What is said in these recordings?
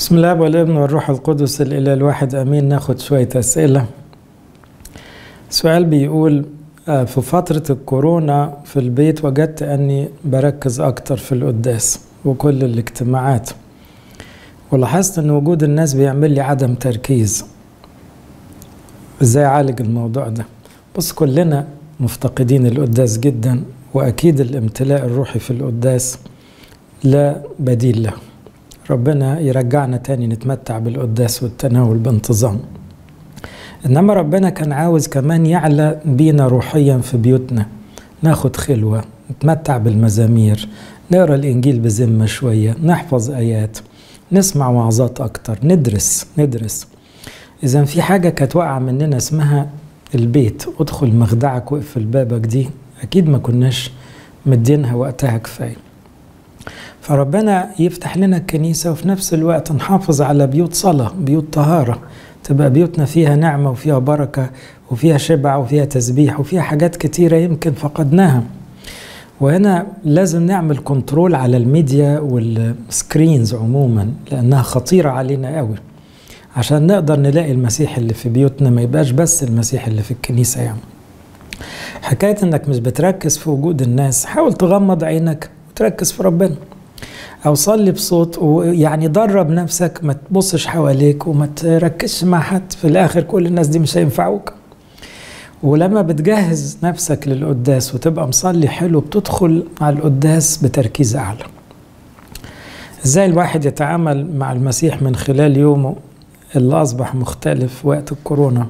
بسم الله والابن والروح القدس الإله الواحد أمين ناخد شوية أسئلة سؤال بيقول آه، في فترة الكورونا في البيت وجدت أني بركز أكتر في القداس وكل الاجتماعات ولاحظت أن وجود الناس بيعمل لي عدم تركيز إزاي أعالج الموضوع ده بص كلنا مفتقدين القداس جدا وأكيد الامتلاء الروحي في القداس لا بديل له ربنا يرجعنا تاني نتمتع بالقداس والتناول بانتظام انما ربنا كان عاوز كمان يعلى بينا روحيا في بيوتنا ناخد خلوة نتمتع بالمزامير نقرا الانجيل بذمة شوية نحفظ ايات نسمع وعظات اكتر ندرس ندرس اذا في حاجة كانت واقعة مننا اسمها البيت ادخل مخدعك واقفل بابك دي اكيد ما كناش مدينها وقتها كفايه فربنا يفتح لنا الكنيسة وفي نفس الوقت نحافظ على بيوت صلاة بيوت طهارة تبقى بيوتنا فيها نعمة وفيها بركة وفيها شبع وفيها تسبيح وفيها حاجات كتيرة يمكن فقدناها وهنا لازم نعمل كنترول على الميديا والسكرينز عموما لأنها خطيرة علينا قوي عشان نقدر نلاقي المسيح اللي في بيوتنا ما يبقاش بس المسيح اللي في الكنيسة يعني حكاية انك مش بتركز في وجود الناس حاول تغمض عينك وتركز في ربنا او صلي بصوت ويعني درب نفسك ما تبصش حواليك وما تركزش مع حد في الاخر كل الناس دي مش هينفعوك ولما بتجهز نفسك للقداس وتبقى مصلي حلو بتدخل على القداس بتركيز اعلى ازاي الواحد يتعامل مع المسيح من خلال يومه اللي اصبح مختلف وقت الكورونا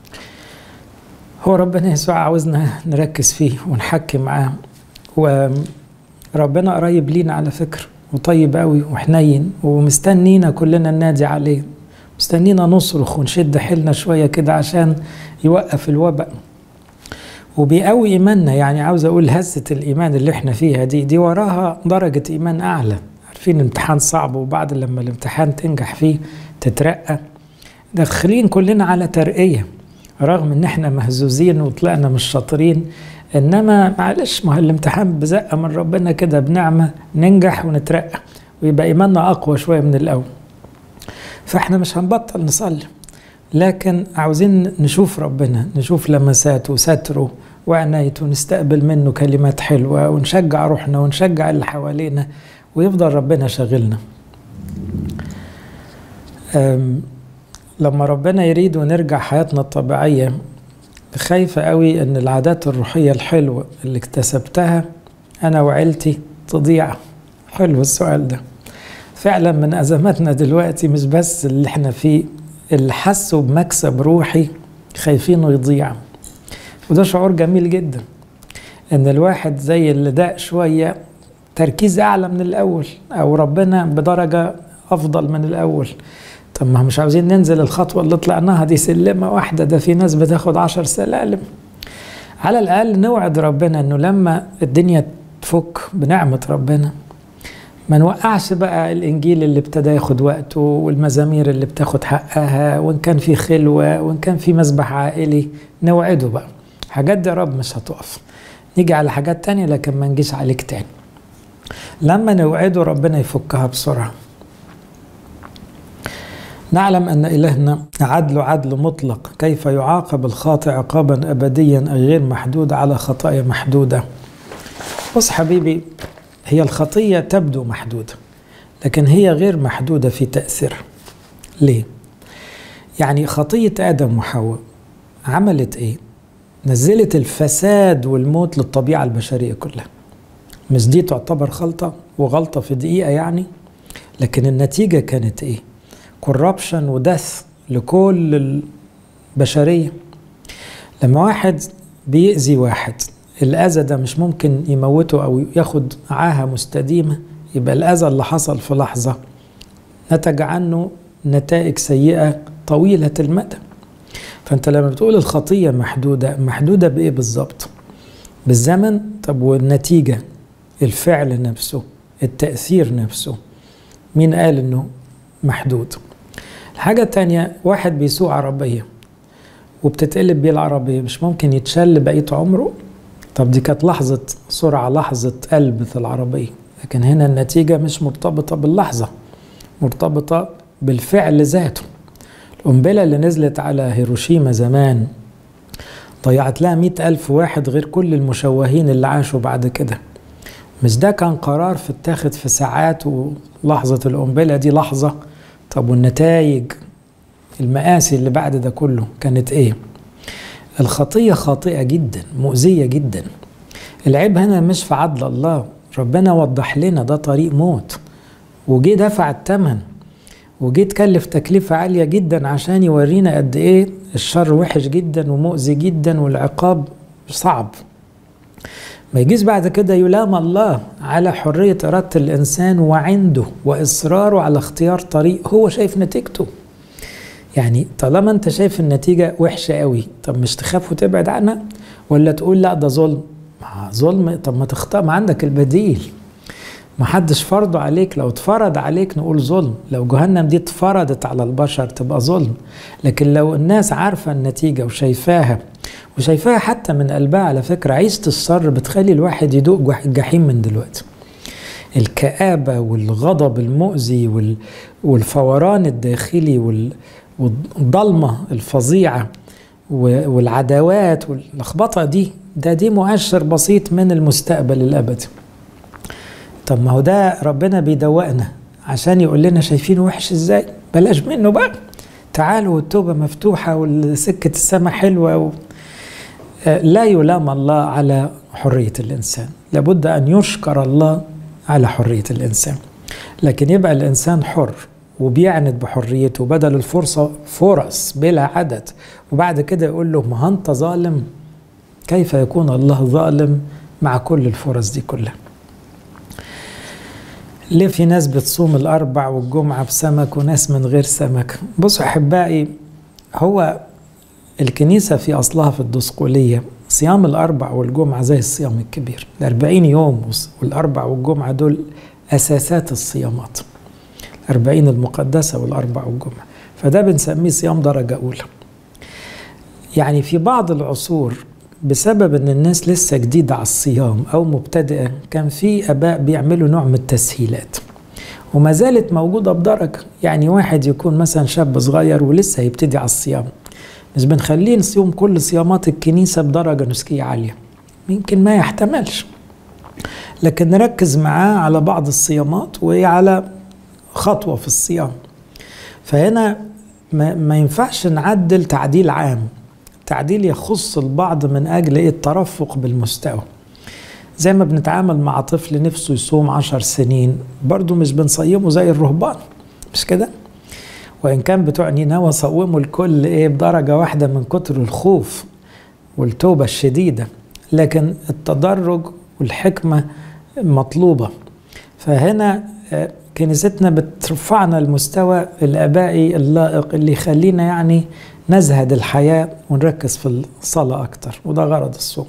هو ربنا يسوع عاوزنا نركز فيه ونحكي معاه وربنا قريب لينا على فكره وطيب قوي وحنين ومستنينا كلنا ننادي عليه مستنينا نصرخ ونشد حيلنا شويه كده عشان يوقف الوباء وبيقوي ايماننا يعني عاوز اقول هزه الايمان اللي احنا فيها دي دي وراها درجه ايمان اعلى عارفين امتحان صعب وبعد لما الامتحان تنجح فيه تترقى داخلين كلنا على ترقيه رغم ان احنا مهزوزين وطلعنا مش شاطرين انما معلش ما الامتحان بزقه من ربنا كده بنعمه ننجح ونترقى ويبقى ايماننا اقوى شويه من الاول فاحنا مش هنبطل نصلي لكن عاوزين نشوف ربنا نشوف لمساته وستره وعنايته نستقبل منه كلمات حلوه ونشجع روحنا ونشجع اللي حوالينا ويفضل ربنا شاغلنا لما ربنا يريد ونرجع حياتنا الطبيعيه خايفة قوي ان العادات الروحية الحلوة اللي اكتسبتها انا وعيلتي تضيع حلو السؤال ده فعلا من ازماتنا دلوقتي مش بس اللي احنا فيه اللي حسوا بمكسب روحي خايفينه يضيع وده شعور جميل جدا ان الواحد زي اللي داق شوية تركيز اعلى من الاول او ربنا بدرجة افضل من الاول طب ما مش عاوزين ننزل الخطوة اللي طلعناها دي سلمة واحدة ده في ناس بتاخد عشر سلالم على الأقل نوعد ربنا إنه لما الدنيا تفك بنعمة ربنا ما نوقعش بقى الإنجيل اللي ابتدى ياخد وقته والمزامير اللي بتاخد حقها وإن كان في خلوة وإن كان في مسبح عائلي نوعده بقى حاجات دي يا رب مش هتقف نيجي على حاجات تانية لكن ما نجيش عليك تاني لما نوعده ربنا يفكها بسرعه نعلم أن إلهنا عدل عدل مطلق كيف يعاقب الخاطئ عقابا أبديا أي غير محدود على خطايا محدودة بص حبيبي هي الخطية تبدو محدودة لكن هي غير محدودة في تأثيرها ليه؟ يعني خطية آدم وحواء عملت إيه؟ نزلت الفساد والموت للطبيعة البشرية كلها مش دي تعتبر خلطة وغلطة في دقيقة يعني لكن النتيجة كانت إيه؟ كوربشن ودث لكل البشرية لما واحد بيأذي واحد الأذى ده مش ممكن يموته أو ياخد عاهة مستديمة يبقى الأذى اللي حصل في لحظة نتج عنه نتائج سيئة طويلة المدى فأنت لما بتقول الخطية محدودة محدودة بإيه بالظبط بالزمن طب والنتيجة الفعل نفسه التأثير نفسه مين قال إنه محدود الحاجة التانية واحد بيسوق عربية وبتتقلب بيه العربية مش ممكن يتشل بقية عمره طب دي كانت لحظة سرعة لحظة قلب في العربية لكن هنا النتيجة مش مرتبطة باللحظة مرتبطة بالفعل ذاته القنبلة اللي نزلت على هيروشيما زمان ضيعت لها مئة ألف واحد غير كل المشوهين اللي عاشوا بعد كده مش ده كان قرار في اتاخد في ساعات ولحظة القنبلة دي لحظة طب والنتائج المآسي اللي بعد ده كله كانت ايه الخطية خاطئة جدا مؤذية جدا العيب هنا مش في عدل الله ربنا وضح لنا ده طريق موت وجي دفع الثمن وجي تكلف تكلفة عالية جدا عشان يورينا قد ايه الشر وحش جدا ومؤذي جدا والعقاب صعب ما يجيش بعد كده يلام الله على حرية إرادة الإنسان وعنده وإصراره على اختيار طريق هو شايف نتيجته يعني طالما أنت شايف النتيجة وحشة قوي طب مش تخاف وتبعد عنها ولا تقول لا ده ظلم ظلم طب ما تختار ما عندك البديل ما حدش فرضه عليك لو اتفرض عليك نقول ظلم لو جهنم دي اتفرضت على البشر تبقى ظلم لكن لو الناس عارفة النتيجة وشايفاها وشايفاها حتى من قلبها على فكرة عيشة الشر بتخلي الواحد يدوق الجحيم من دلوقتي الكآبة والغضب المؤذي والفوران الداخلي والضلمة الفظيعة والعداوات واللخبطة دي ده دي مؤشر بسيط من المستقبل الأبدي طب ما هو ده ربنا بيدوقنا عشان يقول لنا شايفين وحش ازاي بلاش منه بقى تعالوا والتوبة مفتوحة والسكة السماء حلوة و... لا يلام الله على حرية الإنسان لابد أن يشكر الله على حرية الإنسان لكن يبقى الإنسان حر وبيعند بحريته بدل الفرصة فرص بلا عدد وبعد كده يقول له ما أنت ظالم كيف يكون الله ظالم مع كل الفرص دي كلها ليه في ناس بتصوم الأربع والجمعة بسمك وناس من غير سمك بصوا أحبائي هو الكنيسة في أصلها في الدسقولية صيام الأربع والجمعة زي الصيام الكبير الأربعين يوم والأربع والجمعة دول أساسات الصيامات الأربعين المقدسة والأربع والجمعة فده بنسميه صيام درجة أولى يعني في بعض العصور بسبب ان الناس لسه جديدة على الصيام او مبتدئة كان في اباء بيعملوا نوع من التسهيلات وما زالت موجودة بدرجة يعني واحد يكون مثلا شاب صغير ولسه هيبتدي على الصيام مش بنخليه نصيم كل صيامات الكنيسة بدرجة نسكية عالية يمكن ما يحتملش لكن نركز معاه على بعض الصيامات وعلى خطوة في الصيام فهنا ما, ما ينفعش نعدل تعديل عام تعديل يخص البعض من أجل إيه الترفق بالمستوى زي ما بنتعامل مع طفل نفسه يصوم عشر سنين برضو مش بنصيمه زي الرهبان مش كده وإن كان بتوع نينوى صوموا الكل إيه بدرجة واحدة من كتر الخوف والتوبة الشديدة لكن التدرج والحكمة مطلوبة فهنا كنيستنا بترفعنا المستوى الآبائي اللائق اللي يخلينا يعني نزهد الحياة ونركز في الصلاة أكتر وده غرض الصوم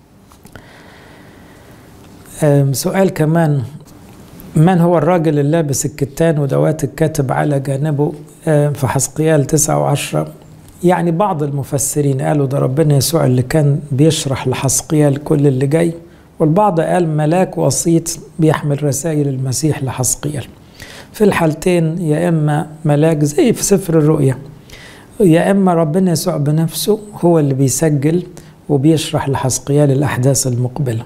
سؤال كمان من هو الراجل اللي لابس الكتان ودوات الكاتب على جانبه في حسقيال تسعة وعشرة يعني بعض المفسرين قالوا ده ربنا يسوع اللي كان بيشرح لحسقيال كل اللي جاي والبعض قال ملاك وسيط بيحمل رسائل المسيح لحسقيال في الحالتين يا إما ملاك زي في سفر الرؤيا يا إما ربنا يسوع بنفسه هو اللي بيسجل وبيشرح لحسقيال الأحداث المقبلة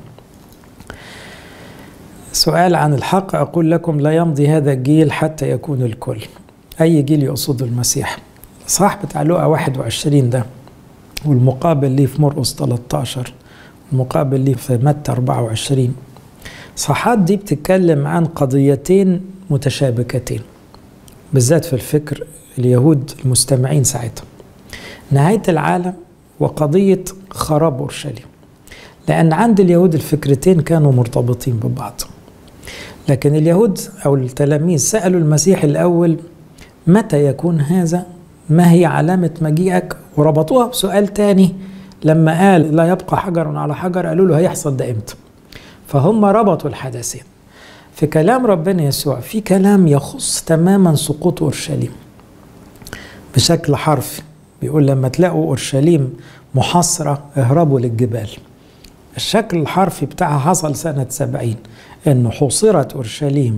سؤال عن الحق أقول لكم لا يمضي هذا الجيل حتى يكون الكل أي جيل يقصد المسيح صح بتاع لقا 21 ده والمقابل ليه في مرقس 13 المقابل ليه في متى 24 صحات دي بتتكلم عن قضيتين متشابكتين بالذات في الفكر اليهود المستمعين ساعتها نهاية العالم وقضية خراب أورشليم لأن عند اليهود الفكرتين كانوا مرتبطين ببعض لكن اليهود أو التلاميذ سألوا المسيح الأول متى يكون هذا ما هي علامة مجيئك وربطوها بسؤال تاني لما قال لا يبقى حجر على حجر قالوا له هيحصل ده امتى فهم ربطوا الحدثين في كلام ربنا يسوع في كلام يخص تماما سقوط اورشليم بشكل حرفي بيقول لما تلاقوا اورشليم محاصره اهربوا للجبال الشكل الحرفي بتاعها حصل سنة سبعين انه حوصرت اورشليم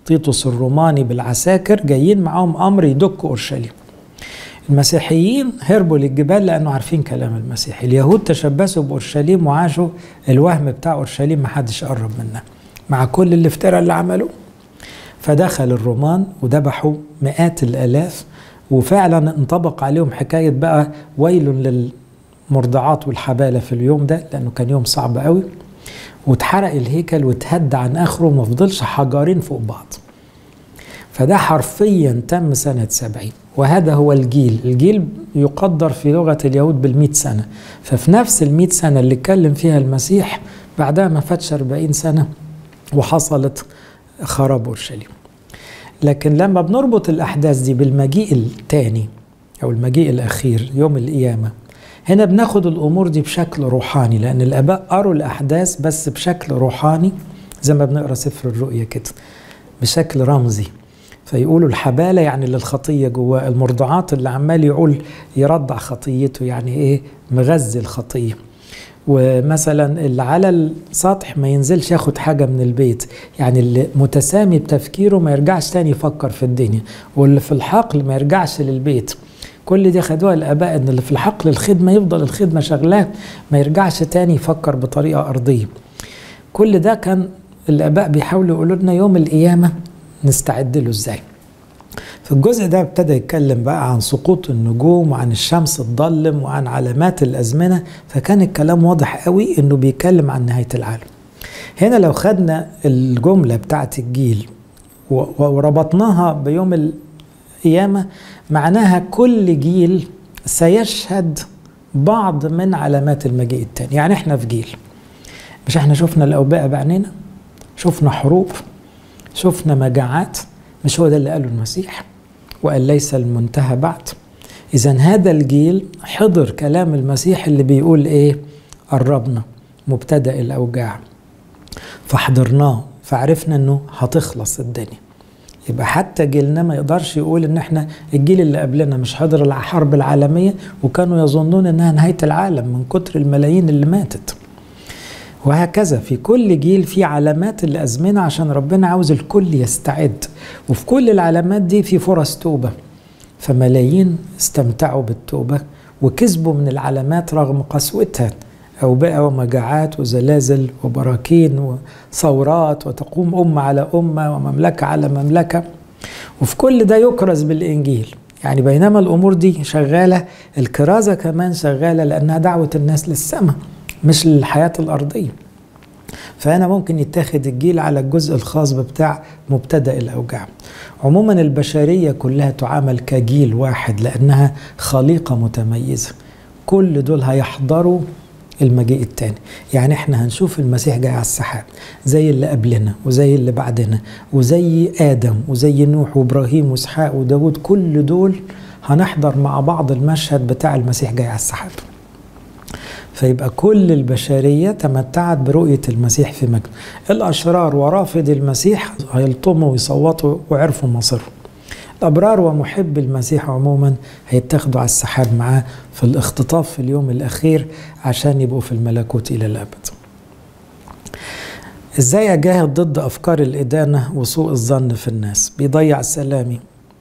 تيتوس الروماني بالعساكر جايين معاهم أمر يدكوا أورشليم المسيحيين هربوا للجبال لأنه عارفين كلام المسيح اليهود تشبثوا بأورشليم وعاشوا الوهم بتاع أورشليم محدش قرب منها مع كل الافتراء اللي عملوه فدخل الرومان وذبحوا مئات الآلاف وفعلا انطبق عليهم حكاية بقى ويل للمرضعات والحبالة في اليوم ده لأنه كان يوم صعب قوي واتحرق الهيكل واتهد عن آخره وما فضلش حجرين فوق بعض فده حرفيا تم سنة سبعين وهذا هو الجيل الجيل يقدر في لغة اليهود بالمئة سنة ففي نفس المئة سنة اللي اتكلم فيها المسيح بعدها ما فاتش أربعين سنة وحصلت خراب أورشليم لكن لما بنربط الأحداث دي بالمجيء الثاني أو المجيء الأخير يوم القيامة هنا بناخد الأمور دي بشكل روحاني لأن الآباء قروا الأحداث بس بشكل روحاني زي ما بنقرا سفر الرؤيا كده بشكل رمزي فيقولوا الحبالة يعني للخطية جواه المرضعات اللي عمال يقول يرضع خطيته يعني ايه مغذي الخطية ومثلا اللي على السطح ما ينزلش ياخد حاجة من البيت يعني اللي متسامي بتفكيره ما يرجعش تاني يفكر في الدنيا واللي في الحقل ما يرجعش للبيت كل دي خدوها الآباء إن اللي في الحقل الخدمة يفضل الخدمة شغلاه ما يرجعش تاني يفكر بطريقة أرضية كل ده كان الآباء بيحاولوا يقولوا لنا يوم القيامة نستعد له إزاي في الجزء ده ابتدى يتكلم بقى عن سقوط النجوم وعن الشمس تضلم وعن علامات الأزمنة فكان الكلام واضح قوي إنه بيتكلم عن نهاية العالم هنا لو خدنا الجملة بتاعت الجيل وربطناها بيوم القيامة معناها كل جيل سيشهد بعض من علامات المجيء التاني يعني احنا في جيل مش احنا شفنا الأوبئة بعينينا شفنا حروب شفنا مجاعات مش هو ده اللي قاله المسيح وقال ليس المنتهى بعد إذا هذا الجيل حضر كلام المسيح اللي بيقول إيه قربنا مبتدأ الأوجاع فحضرناه فعرفنا إنه هتخلص الدنيا يبقى حتى جيلنا ما يقدرش يقول ان احنا الجيل اللي قبلنا مش حضر الحرب العالميه وكانوا يظنون انها نهايه العالم من كتر الملايين اللي ماتت. وهكذا في كل جيل في علامات الازمنه عشان ربنا عاوز الكل يستعد وفي كل العلامات دي في فرص توبه فملايين استمتعوا بالتوبه وكسبوا من العلامات رغم قسوتها أوبئة ومجاعات وزلازل وبراكين وثورات وتقوم أمة على أمة ومملكة على مملكة وفي كل ده يكرز بالإنجيل يعني بينما الأمور دي شغالة الكرازة كمان شغالة لأنها دعوة الناس للسماء مش للحياة الأرضية فهنا ممكن يتاخد الجيل على الجزء الخاص بتاع مبتدأ الأوجاع عموما البشرية كلها تعامل كجيل واحد لأنها خليقة متميزة كل دول هيحضروا المجيء التاني يعني احنا هنشوف المسيح جاي على السحاب زي اللي قبلنا وزي اللي بعدنا وزي آدم وزي نوح وإبراهيم وإسحاق وداود كل دول هنحضر مع بعض المشهد بتاع المسيح جاي على السحاب فيبقى كل البشرية تمتعت برؤية المسيح في مجد الأشرار ورافض المسيح هيلطموا ويصوتوا وعرفوا مصيرهم الأبرار ومحب المسيح عموما هيتاخدوا على السحاب معاه في الاختطاف في اليوم الأخير عشان يبقوا في الملكوت إلى الأبد إزاي أجاهد ضد أفكار الإدانة وسوء الظن في الناس بيضيع سلامي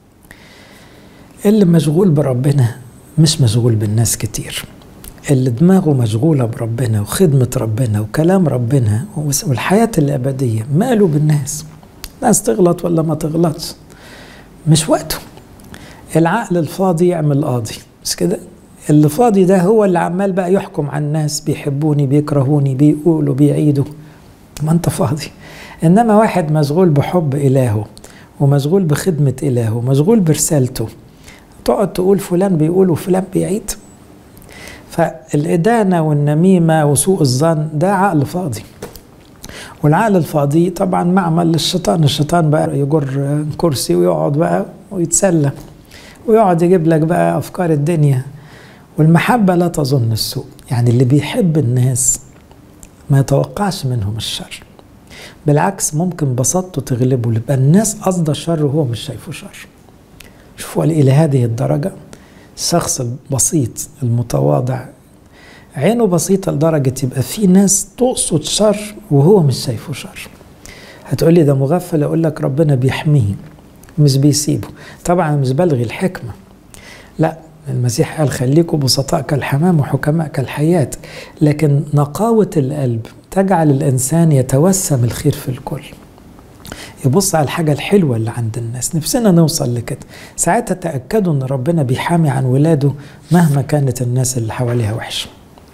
اللي مشغول بربنا مش مشغول بالناس كتير اللي دماغه مشغولة بربنا وخدمة ربنا وكلام ربنا والحياة الأبدية ماله بالناس ناس تغلط ولا ما تغلطش مش وقته العقل الفاضي يعمل قاضي مش كده اللي فاضي ده هو اللي عمال بقى يحكم على الناس بيحبوني بيكرهوني بيقولوا بيعيدوا ما انت فاضي انما واحد مشغول بحب الهه ومشغول بخدمة الهه ومشغول برسالته تقعد تقول فلان بيقول وفلان بيعيد فالإدانة والنميمة وسوء الظن ده عقل فاضي والعقل الفاضي طبعا معمل للشيطان الشيطان بقى يجر كرسي ويقعد بقى ويتسلى ويقعد يجيب لك بقى أفكار الدنيا والمحبة لا تظن السوء يعني اللي بيحب الناس ما يتوقعش منهم الشر بالعكس ممكن بساطته تغلبه يبقى الناس قصد الشر وهو مش شايفه شر شوفوا إلى هذه الدرجة الشخص البسيط المتواضع عينه بسيطة لدرجة يبقى في ناس تقصد شر وهو مش شايفه شر هتقولي ده مغفل اقول لك ربنا بيحميه مش بيسيبه طبعا مش بلغي الحكمه لا المسيح قال خليكم بسطاء كالحمام وحكماء كالحياة لكن نقاوة القلب تجعل الإنسان يتوسم الخير في الكل يبص على الحاجة الحلوة اللي عند الناس نفسنا نوصل لكده ساعتها تأكدوا أن ربنا بيحامي عن ولاده مهما كانت الناس اللي حواليها وحشة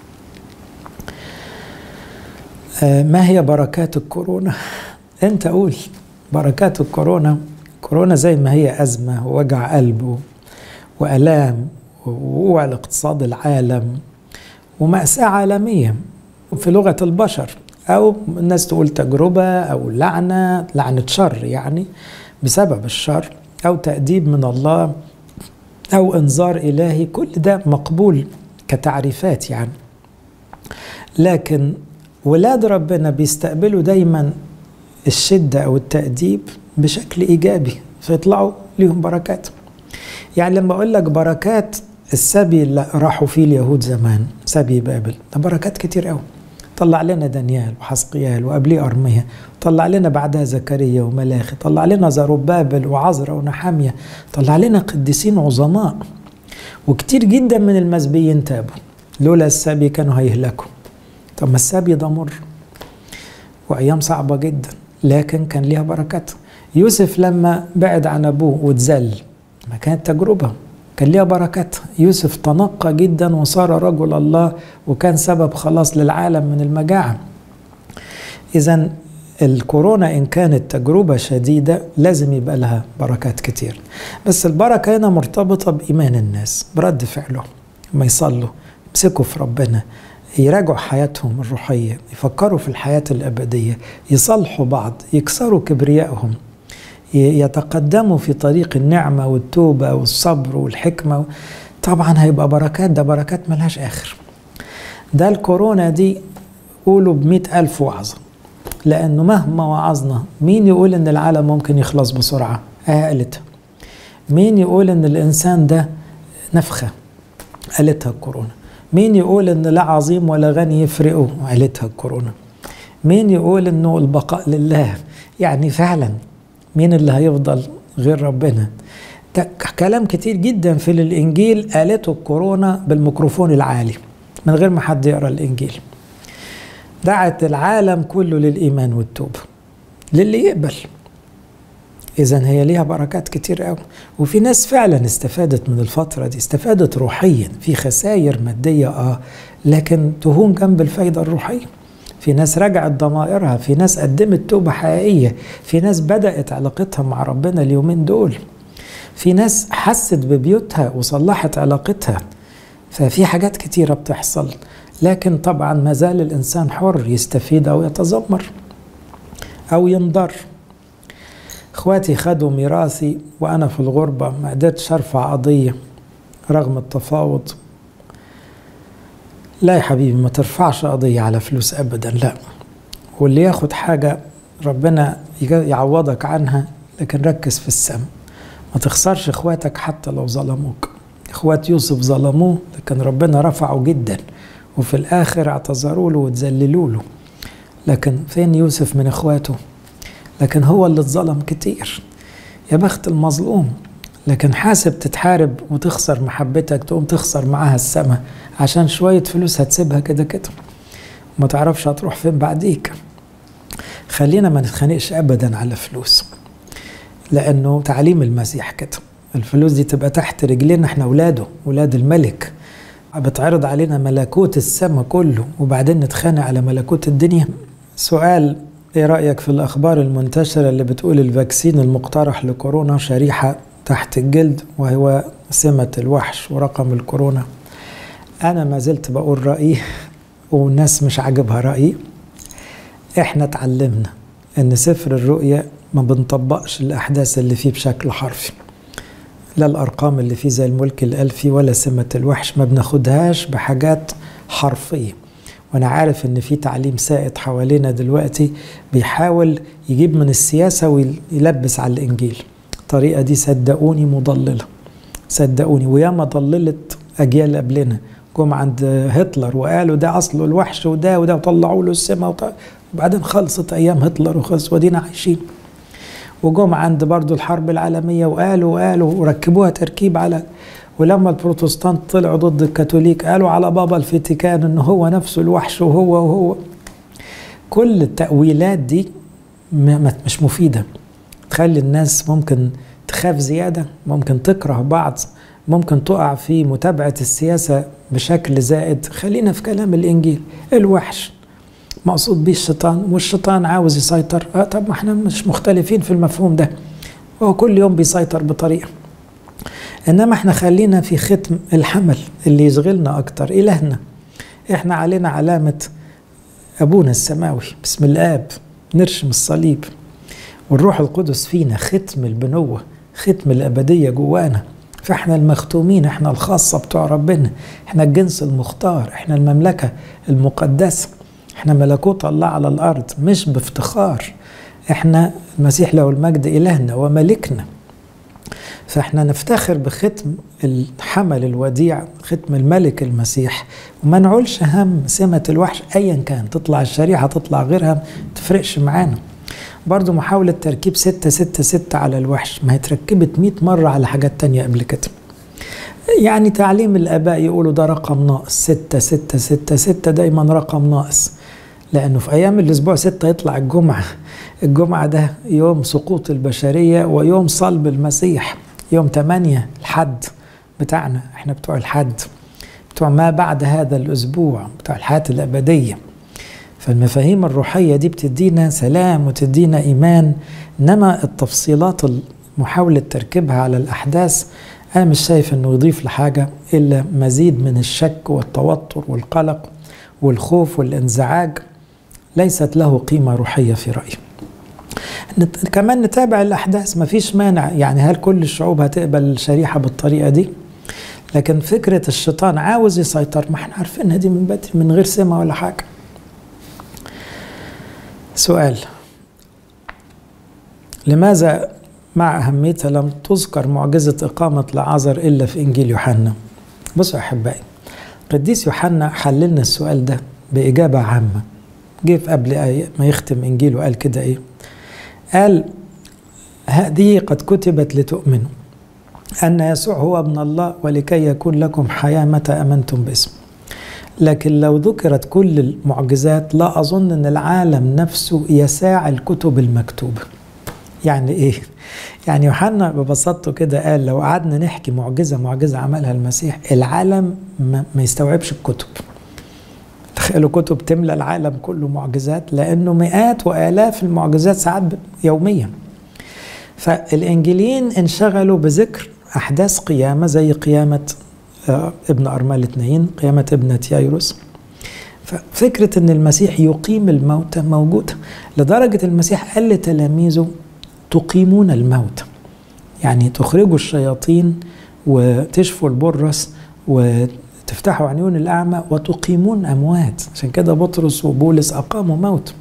آه ما هي بركات الكورونا انت قول بركات الكورونا كورونا زي ما هي أزمة ووجع قلب وألام ووقوع الاقتصاد العالم ومأساة عالمية في لغة البشر أو الناس تقول تجربة أو لعنة لعنة شر يعني بسبب الشر أو تأديب من الله أو إنذار إلهي كل ده مقبول كتعريفات يعني لكن ولاد ربنا بيستقبلوا دايما الشدة أو التأديب بشكل إيجابي فيطلعوا ليهم بركات يعني لما أقول لك بركات السبي اللي راحوا فيه اليهود زمان سبي بابل ده بركات كتير قوي طلع لنا دانيال وحسقيال وقبليه أرمية طلع لنا بعدها زكريا وملاخي طلع لنا زروبابل وعزرا ونحامية طلع لنا قديسين عظماء وكتير جدا من المسبيين تابوا لولا السبي كانوا هيهلكوا طب ما السبي ده مر وأيام صعبة جدا لكن كان ليها بركات يوسف لما بعد عن أبوه واتذل ما كانت تجربة كان ليها بركات يوسف تنقى جدا وصار رجل الله وكان سبب خلاص للعالم من المجاعة إذا الكورونا إن كانت تجربة شديدة لازم يبقى لها بركات كتير بس البركة هنا مرتبطة بإيمان الناس برد فعلهم ما يصلوا يمسكوا في ربنا يراجعوا حياتهم الروحية يفكروا في الحياة الأبدية يصلحوا بعض يكسروا كبريائهم يتقدموا في طريق النعمة والتوبة والصبر والحكمة طبعا هيبقى بركات ده بركات ملهاش آخر ده الكورونا دي قولوا بمئة ألف وعظة لأنه مهما وعظنا مين يقول إن العالم ممكن يخلص بسرعة قالتها مين يقول إن الإنسان ده نفخة قالتها الكورونا مين يقول إن لا عظيم ولا غني يفرقوا قالتها الكورونا مين يقول إنه البقاء لله يعني فعلا مين اللي هيفضل غير ربنا ده كلام كتير جدا في الانجيل قالته الكورونا بالميكروفون العالي من غير ما حد يقرا الانجيل دعت العالم كله للايمان والتوبه للي يقبل اذا هي ليها بركات كتير قوي وفي ناس فعلا استفادت من الفتره دي استفادت روحيا في خسائر ماديه اه لكن تهون جنب الفايده الروحيه في ناس رجعت ضمائرها في ناس قدمت توبة حقيقية في ناس بدأت علاقتها مع ربنا اليومين دول في ناس حست ببيوتها وصلحت علاقتها ففي حاجات كتيرة بتحصل لكن طبعا ما زال الإنسان حر يستفيد أو يتذمر أو ينضر إخواتي خدوا ميراثي وأنا في الغربة ما قدرتش أرفع قضية رغم التفاوض لا يا حبيبي ما ترفعش قضية على فلوس أبدا لا واللي ياخد حاجة ربنا يعوضك عنها لكن ركز في السم ما تخسرش اخواتك حتى لو ظلموك اخوات يوسف ظلموه لكن ربنا رفعه جدا وفي الاخر اعتذروا له وتذللوا له لكن فين يوسف من اخواته لكن هو اللي اتظلم كتير يا بخت المظلوم لكن حاسب تتحارب وتخسر محبتك تقوم تخسر معاها السماء عشان شوية فلوس هتسيبها كده كده وما تعرفش هتروح فين بعديك خلينا ما نتخانقش ابدا على فلوس لانه تعليم المسيح كده الفلوس دي تبقى تحت رجلينا احنا اولاده اولاد الملك بتعرض علينا ملكوت السماء كله وبعدين نتخانق على ملكوت الدنيا سؤال ايه رايك في الاخبار المنتشره اللي بتقول الفاكسين المقترح لكورونا شريحه تحت الجلد وهو سمة الوحش ورقم الكورونا أنا ما زلت بقول رأيي والناس مش عاجبها رأيي إحنا اتعلمنا إن سفر الرؤيا ما بنطبقش الأحداث اللي فيه بشكل حرفي لا الأرقام اللي فيه زي الملك الألفي ولا سمة الوحش ما بناخدهاش بحاجات حرفية وأنا عارف إن في تعليم سائد حوالينا دلوقتي بيحاول يجيب من السياسة ويلبس على الإنجيل الطريقة دي صدقوني مضللة صدقوني وياما ضللت أجيال قبلنا جم عند هتلر وقالوا ده أصله الوحش وده وده وطلعوا له السماء وبعدين خلصت أيام هتلر وخلص ودينا عايشين وجم عند برضو الحرب العالمية وقالوا وقالوا وركبوها تركيب على ولما البروتستانت طلعوا ضد الكاثوليك قالوا على بابا الفاتيكان ان هو نفسه الوحش وهو وهو كل التأويلات دي مش مفيدة تخلي الناس ممكن تخاف زيادة ممكن تكره بعض ممكن تقع في متابعة السياسة بشكل زائد خلينا في كلام الإنجيل الوحش مقصود بيه الشيطان والشيطان عاوز يسيطر آه طب ما احنا مش مختلفين في المفهوم ده هو كل يوم بيسيطر بطريقة إنما احنا خلينا في ختم الحمل اللي يشغلنا أكتر إلهنا احنا علينا علامة أبونا السماوي بسم الآب نرشم الصليب والروح القدس فينا ختم البنوة ختم الأبدية جوانا فاحنا المختومين احنا الخاصة بتوع ربنا احنا الجنس المختار احنا المملكة المقدسة احنا ملكوت الله على الأرض مش بافتخار احنا المسيح له المجد إلهنا وملكنا فاحنا نفتخر بختم الحمل الوديع ختم الملك المسيح وما نعولش هم سمة الوحش أيا كان تطلع الشريحة تطلع غيرها تفرقش معانا برضو محاولة تركيب ستة ستة ستة على الوحش ما هي اتركبت مئة مرة على حاجات تانية قبل كده يعني تعليم الآباء يقولوا ده رقم ناقص ستة ستة ستة ستة دايما رقم ناقص لأنه في أيام الأسبوع ستة يطلع الجمعة الجمعة ده يوم سقوط البشرية ويوم صلب المسيح يوم تمانية الحد بتاعنا احنا بتوع الحد بتوع ما بعد هذا الأسبوع بتوع الحياة الأبدية فالمفاهيم الروحية دي بتدينا سلام وتدينا إيمان إنما التفصيلات محاولة تركيبها على الأحداث أنا مش شايف إنه يضيف لحاجة إلا مزيد من الشك والتوتر والقلق والخوف والانزعاج ليست له قيمة روحية في رأيي كمان نتابع الأحداث ما فيش مانع يعني هل كل الشعوب هتقبل الشريحة بالطريقة دي لكن فكرة الشيطان عاوز يسيطر ما احنا عارفينها دي من بدري من غير سمة ولا حاجة سؤال لماذا مع أهميتها لم تذكر معجزة إقامة لعازر إلا في إنجيل يوحنا بصوا أحبائي قديس يوحنا حللنا السؤال ده بإجابة عامة جه في قبل آية ما يختم إنجيله قال كده إيه قال هذه قد كتبت لتؤمنوا أن يسوع هو ابن الله ولكي يكون لكم حياة متى أمنتم باسمه لكن لو ذكرت كل المعجزات لا أظن أن العالم نفسه يساع الكتب المكتوبة يعني إيه؟ يعني يوحنا ببساطته كده قال لو قعدنا نحكي معجزة معجزة عملها المسيح العالم ما يستوعبش الكتب تخيلوا كتب تملى العالم كله معجزات لأنه مئات وآلاف المعجزات ساعات يوميا فالإنجيليين انشغلوا بذكر أحداث قيامة زي قيامة ابن أرمال اثنين قيامة ابنة يايروس ففكرة أن المسيح يقيم الموتى موجودة لدرجة المسيح قال لتلاميذه تقيمون الموتى يعني تخرجوا الشياطين وتشفوا البرص وتفتحوا عيون الأعمى وتقيمون أموات عشان كده بطرس وبولس أقاموا موت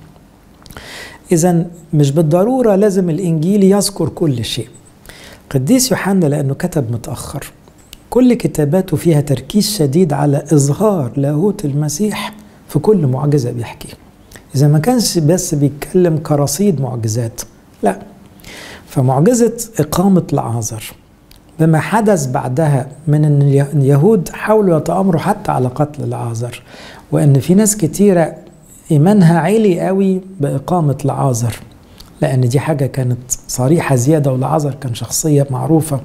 إذا مش بالضرورة لازم الإنجيل يذكر كل شيء قديس يوحنا لأنه كتب متأخر كل كتاباته فيها تركيز شديد على إظهار لاهوت المسيح في كل معجزة بيحكيها إذا ما كانش بس بيتكلم كرصيد معجزات لا فمعجزة إقامة لعازر بما حدث بعدها من أن اليهود حاولوا يتآمروا حتى على قتل لعازر وأن في ناس كتيرة إيمانها عالي قوي بإقامة لعازر لأن دي حاجة كانت صريحة زيادة ولعازر كان شخصية معروفة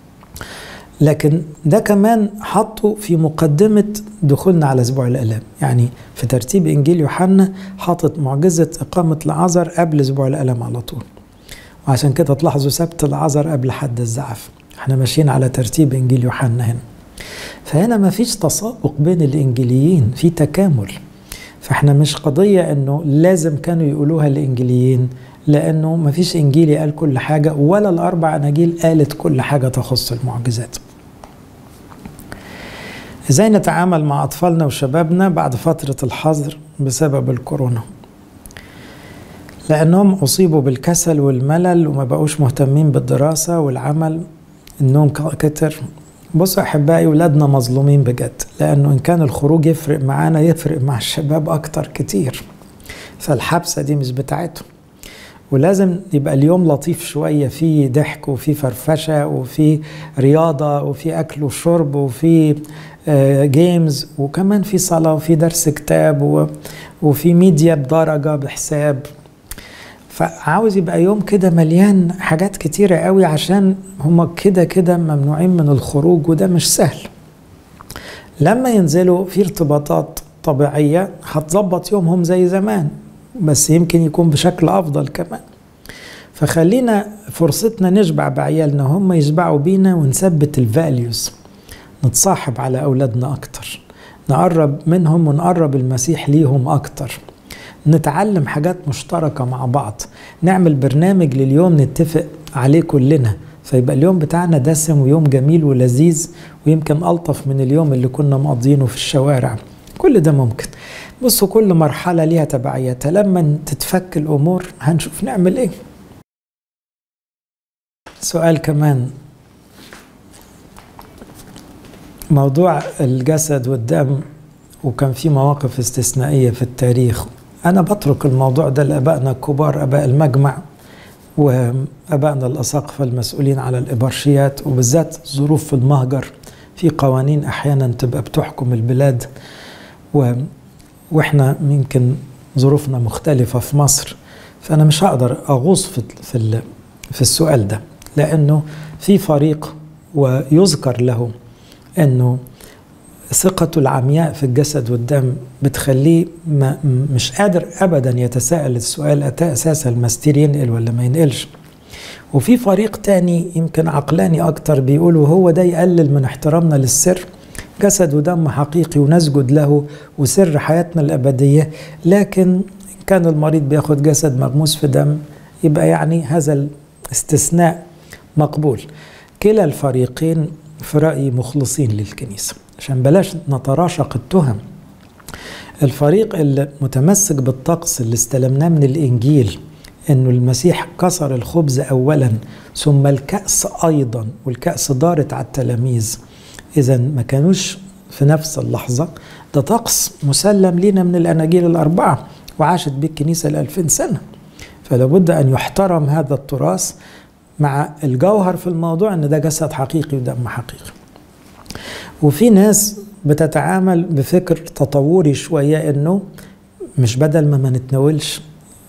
لكن ده كمان حطه في مقدمة دخولنا على أسبوع الآلام يعني في ترتيب إنجيل يوحنا حاطط معجزة إقامة العذر قبل أسبوع الآلام على طول وعشان كده تلاحظوا سبت العذر قبل حد الزعف احنا ماشيين على ترتيب إنجيل يوحنا هنا فهنا ما فيش تسابق بين الإنجيليين في تكامل فاحنا مش قضية انه لازم كانوا يقولوها الإنجيليين لأنه ما فيش إنجيلي قال كل حاجة ولا الأربع أناجيل قالت كل حاجة تخص المعجزات ازاي نتعامل مع اطفالنا وشبابنا بعد فتره الحظر بسبب الكورونا لانهم اصيبوا بالكسل والملل وما بقوش مهتمين بالدراسه والعمل النوم كتر بصوا احبائي ولادنا مظلومين بجد لانه ان كان الخروج يفرق معانا يفرق مع الشباب اكتر كتير فالحبسة دي مش بتاعتهم ولازم يبقى اليوم لطيف شوية فيه ضحك وفيه فرفشة وفيه رياضة وفيه أكل وشرب وفيه جيمز وكمان في صلاة وفي درس كتاب وفي ميديا بدرجة بحساب فعاوز يبقى يوم كده مليان حاجات كتيرة قوي عشان هما كده كده ممنوعين من الخروج وده مش سهل لما ينزلوا في ارتباطات طبيعية هتظبط يومهم زي زمان بس يمكن يكون بشكل أفضل كمان فخلينا فرصتنا نشبع بعيالنا هم يشبعوا بينا ونثبت الفاليوز نتصاحب على أولادنا أكتر نقرب منهم ونقرب المسيح ليهم أكتر نتعلم حاجات مشتركة مع بعض نعمل برنامج لليوم نتفق عليه كلنا فيبقى اليوم بتاعنا دسم ويوم جميل ولذيذ ويمكن ألطف من اليوم اللي كنا مقضينه في الشوارع كل ده ممكن بصوا كل مرحلة ليها تبعيتها لما تتفك الأمور هنشوف نعمل إيه سؤال كمان موضوع الجسد والدم وكان في مواقف استثنائية في التاريخ أنا بترك الموضوع ده لأبائنا الكبار أباء المجمع وأبائنا الأساقفة المسؤولين على الإبرشيات وبالذات ظروف في المهجر في قوانين أحيانا تبقى بتحكم البلاد و... وإحنا يمكن ظروفنا مختلفة في مصر فأنا مش هقدر أغوص في, في, في السؤال ده لأنه في فريق ويذكر له أنه ثقته العمياء في الجسد والدم بتخليه ما مش قادر ابدا يتساءل السؤال اتى اساسا المستير ينقل ولا ما ينقلش وفي فريق تاني يمكن عقلاني اكتر بيقولوا هو ده يقلل من احترامنا للسر جسد ودم حقيقي ونسجد له وسر حياتنا الابديه لكن ان كان المريض بياخد جسد مغموس في دم يبقى يعني هذا الاستثناء مقبول كلا الفريقين في رايي مخلصين للكنيسه عشان بلاش نتراشق التهم الفريق اللي متمسك بالطقس اللي استلمناه من الانجيل انه المسيح كسر الخبز اولا ثم الكاس ايضا والكاس دارت على التلاميذ اذا ما كانوش في نفس اللحظه ده طقس مسلم لنا من الاناجيل الاربعه وعاشت به الكنيسه لألفين سنه فلا بد ان يحترم هذا التراث مع الجوهر في الموضوع ان ده جسد حقيقي ودم حقيقي وفي ناس بتتعامل بفكر تطوري شوية انه مش بدل ما ما نتناولش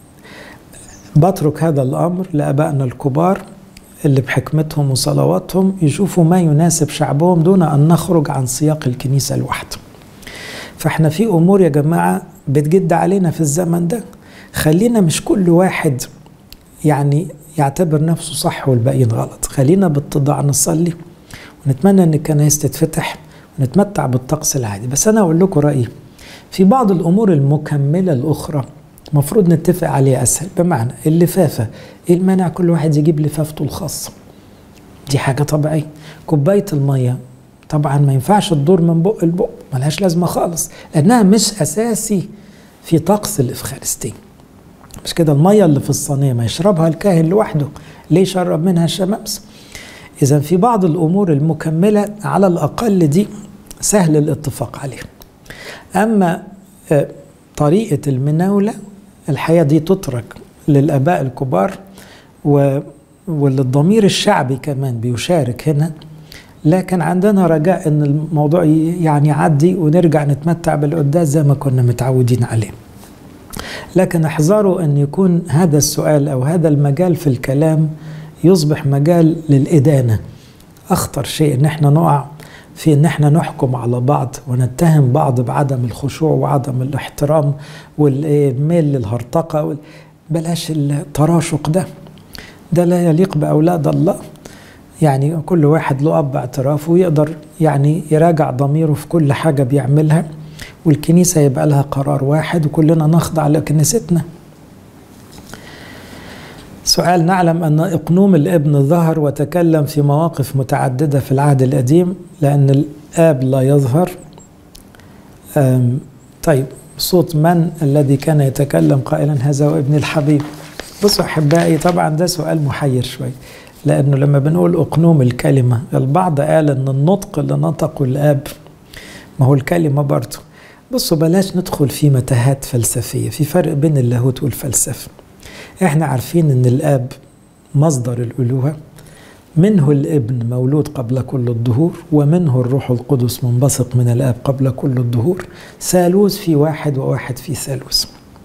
بترك هذا الامر لابائنا الكبار اللي بحكمتهم وصلواتهم يشوفوا ما يناسب شعبهم دون ان نخرج عن سياق الكنيسه لوحده. فاحنا في امور يا جماعه بتجد علينا في الزمن ده خلينا مش كل واحد يعني يعتبر نفسه صح والباقيين غلط، خلينا باتضاع نصلي ونتمنى ان الكنائس تتفتح ونتمتع بالطقس العادي بس انا اقول لكم رايي في بعض الامور المكمله الاخرى المفروض نتفق عليها اسهل بمعنى اللفافه ايه المانع كل واحد يجيب لفافته الخاصه دي حاجه طبيعيه كوبايه الميه طبعا ما ينفعش تدور من بق لبق ملهاش لازمه خالص لانها مش اساسي في طقس الافخارستيه مش كده الميه اللي في الصينيه ما يشربها الكاهن لوحده ليه يشرب منها الشمامسه إذا في بعض الأمور المكملة على الأقل دي سهل الاتفاق عليها أما طريقة المناولة الحقيقة دي تترك للآباء الكبار وللضمير الشعبي كمان بيشارك هنا لكن عندنا رجاء ان الموضوع يعني يعدي ونرجع نتمتع بالقداس زي ما كنا متعودين عليه لكن احذروا ان يكون هذا السؤال او هذا المجال في الكلام يصبح مجال للإدانة أخطر شيء إن احنا نقع في إن احنا نحكم على بعض ونتهم بعض بعدم الخشوع وعدم الاحترام والميل للهرطقة بلاش التراشق ده ده لا يليق بأولاد الله يعني كل واحد له أب اعتراف ويقدر يعني يراجع ضميره في كل حاجة بيعملها والكنيسة يبقى لها قرار واحد وكلنا نخضع لكنيستنا سؤال نعلم أن إقنوم الابن ظهر وتكلم في مواقف متعددة في العهد القديم لأن الآب لا يظهر طيب صوت من الذي كان يتكلم قائلا هذا هو ابن الحبيب بصوا أحبائي طبعا ده سؤال محير شوي لأنه لما بنقول أقنوم الكلمة البعض قال أن النطق اللي نطقه الآب ما هو الكلمة برضه بصوا بلاش ندخل في متاهات فلسفية في فرق بين اللاهوت والفلسفة احنا عارفين ان الاب مصدر الالوهة منه الابن مولود قبل كل الدهور ومنه الروح القدس منبثق من الاب قبل كل الدهور ثالوث في واحد وواحد في ثالوث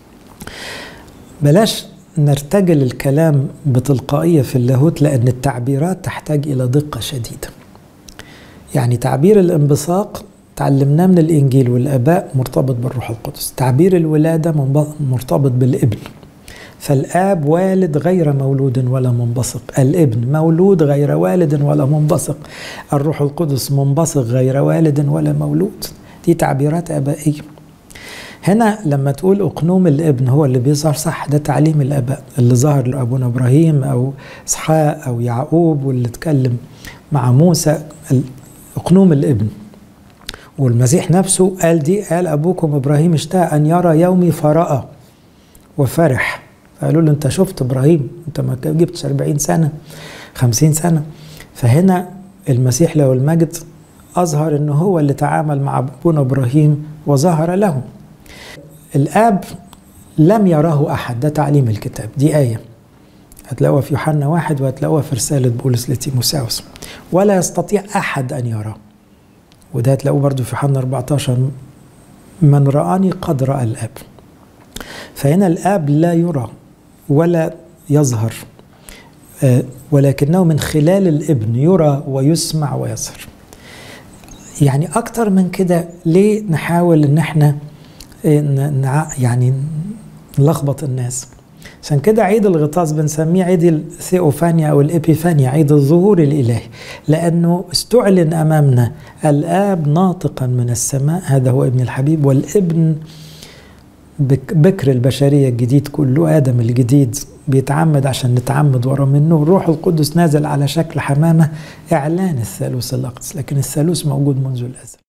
بلاش نرتجل الكلام بتلقائية في اللاهوت لأن التعبيرات تحتاج إلى دقة شديدة يعني تعبير الانبثاق تعلمناه من الإنجيل والآباء مرتبط بالروح القدس تعبير الولادة مرتبط بالابن فالآب والد غير مولود ولا منبثق الابن مولود غير والد ولا منبثق الروح القدس منبثق غير والد ولا مولود دي تعبيرات آبائية هنا لما تقول أقنوم الابن هو اللي بيظهر صح ده تعليم الآباء اللي ظهر لأبونا إبراهيم أو إسحاق أو يعقوب واللي اتكلم مع موسى أقنوم الابن والمسيح نفسه قال دي قال أبوكم إبراهيم اشتاق أن يرى يومي فرأى وفرح فقالوا له أنت شفت إبراهيم أنت ما جبتش 40 سنة 50 سنة فهنا المسيح له المجد أظهر أنه هو اللي تعامل مع أبونا إبراهيم وظهر له الآب لم يراه أحد ده تعليم الكتاب دي آية هتلاقوها في يوحنا واحد وهتلاقوها في رسالة بولس لتيموساوس ولا يستطيع أحد أن يراه وده هتلاقوه برضو في يوحنا 14 من رآني قد رأى الآب فهنا الآب لا يرى ولا يظهر ولكنه من خلال الابن يرى ويسمع ويظهر يعني أكتر من كده ليه نحاول إن احنا يعني نلخبط الناس عشان كده عيد الغطاس بنسميه عيد الثيوفانيا او الابيفانيا عيد الظهور الالهي لانه استعلن امامنا الاب ناطقا من السماء هذا هو ابن الحبيب والابن بكر البشريه الجديد كله ادم الجديد بيتعمد عشان نتعمد ورا منه الروح القدس نازل على شكل حمامه اعلان الثالوث الاقدس لكن الثالوث موجود منذ الازل